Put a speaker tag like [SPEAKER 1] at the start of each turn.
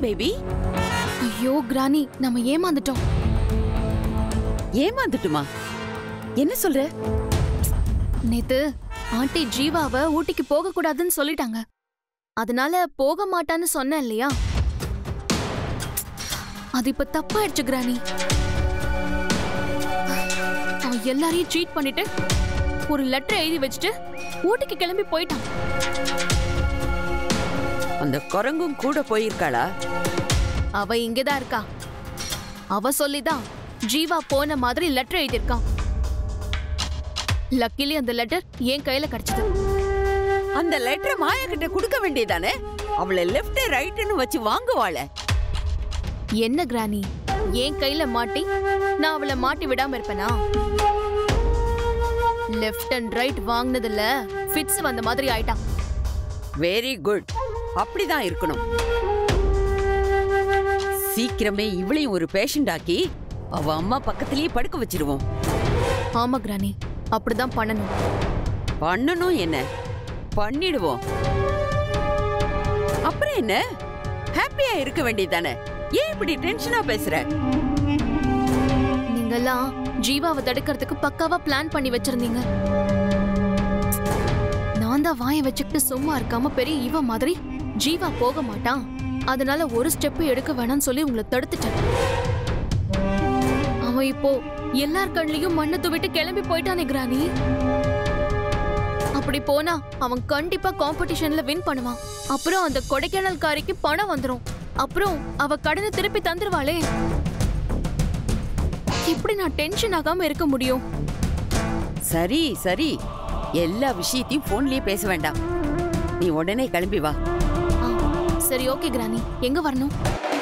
[SPEAKER 1] baby
[SPEAKER 2] ஐயோ granny நம்ம ஏமாந்துட்டோம்
[SPEAKER 1] ஏமாந்துட்டுமா என்ன சொல்ற
[SPEAKER 2] நேத்து ஆண்டி ஜீவாவை ஊட்டிக்கு போக கூடாதுன்னு சொல்லிட்டாங்க அதனால போக மாட்டான்னு சொன்னேன் இல்லையா அது இப்ப தப்பாயிடுச்சு கிரானி அவன் எல்லாரையும் சீட் பண்ணிட்டு ஒரு லெட்டர் எழுதி வச்சுட்டு ஊட்டிக்கு கிளம்பி போயிட்டான்
[SPEAKER 1] அந்த குரங்கும் கூட போயிருக்காளா
[SPEAKER 2] அவ இங்கதான் இருக்கா அவ சொல்லிதான் ஜீவா போன மாதிரி லெட்டர் எழுதியிருக்கான் லக்கிலி அந்த லெட்டர் என் கையில கிடைச்சது
[SPEAKER 1] அந்த லெட்டர் மாயா கிட்ட கொடுக்க வேண்டியதானே அவளை லெஃப்ட் ரைட்னு வச்சு வாங்குவாள
[SPEAKER 2] என்ன கிரானி என் கையில மாட்டி நான் அவளை மாட்டி விடாம இருப்பேனா லெஃப்ட் அண்ட் ரைட் வாங்கினதுல ஃபிட்ஸ் வந்த மாதிரி ஆயிட்டான்
[SPEAKER 1] வெரி குட் அப்படிதான் இருக்கணும் சீக்கிரமே இவளையும் ஒரு பேஷண்ட் ஆக்கி அவ அம்மா பக்கத்திலேயே படுக்க வச்சிருவோம்
[SPEAKER 2] ஆமா கிரானி அப்படிதான் பண்ணணும்
[SPEAKER 1] பண்ணணும் என்ன பண்ணிடுவோம் அப்புறம் என்ன ஹாப்பியா இருக்க வேண்டியதானே ஏன் இப்படி டென்ஷனா பேசுற
[SPEAKER 2] நீங்கெல்லாம் ஜீவாவை தடுக்கிறதுக்கு பக்காவா பிளான் பண்ணி வச்சிருந்தீங்க நான் தான் வாயை வச்சுக்கிட்டு சும்மா இருக்காம பெரிய இவ மாதிரி ஜீவா போக மாட்டான் அதனால ஒரு ஸ்டெப் எடுக்க வேணாம்னு சொல்லி உங்களை தடுத்துட்டேன் அவன் இப்போ எல்லார் கண்லயும் மண்ணை துவிட்டு கிளம்பி போயிட்டானே கிரானி அப்படி போனா அவன் கண்டிப்பா காம்படிஷன்ல வின் பண்ணுவான் அப்புறம் அந்த கொடைக்கானல் காரிக்கு பணம் வந்துரும் அப்புறம் அவ கடனை திருப்பி தந்துருவாளே எப்படி நான் டென்ஷன் ஆகாம இருக்க முடியும்
[SPEAKER 1] சரி சரி எல்லா விஷயத்தையும் போன்லயே பேச வேண்டாம் நீ உடனே கிளம்பி வா
[SPEAKER 2] ஆ, சரி ஓகே கிரானி எங்க வரணும்